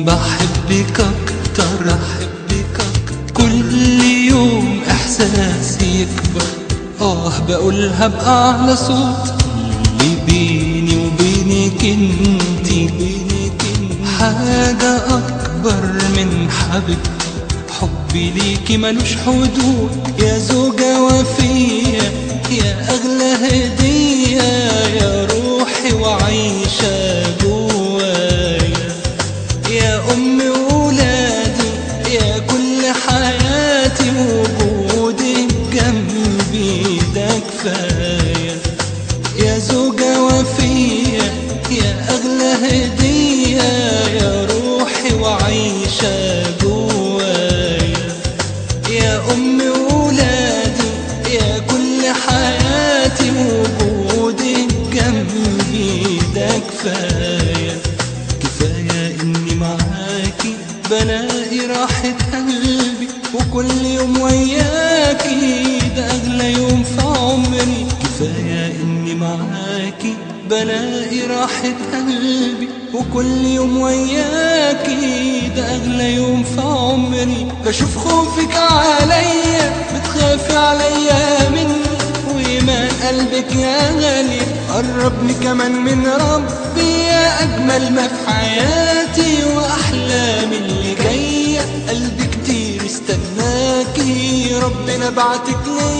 بحبك اكتر احبك اكتر كل يوم احساسي يكبر اه بقولها بأعلى صوت اللي بيني وبينك انتي بينك انتي حاجة اكبر من حبيبتي حبي ليكي ملوش حدود يا زوجة وفية يا أغلى هدية يا روحي وعيشة جوايا يا أم ولادي يا كل حياتي وجودك جنبي ده كفاية يا زوجة وفية يا أغلى هدية يا روحي وعيشة جوايا يا أم ولادي يا كل حياتي وجودك جنبي ده كفاية كفاية إني معاكي بلاقي راحة قلبي وكل يوم وياكي ده أغلى يوم في عمري كفاية إني معاكي بلاقي راحة قلبي وكل يوم وياكي ده أغلى يوم في عمري بشوف خوفك عليا بتخافي عليا مني وإيمان قلبك يا غالي قربني كمان من ربي يا أجمل ما في حياتي وأحلامي اللي جاية قلبي كتير استناكي ربنا بعتك ليا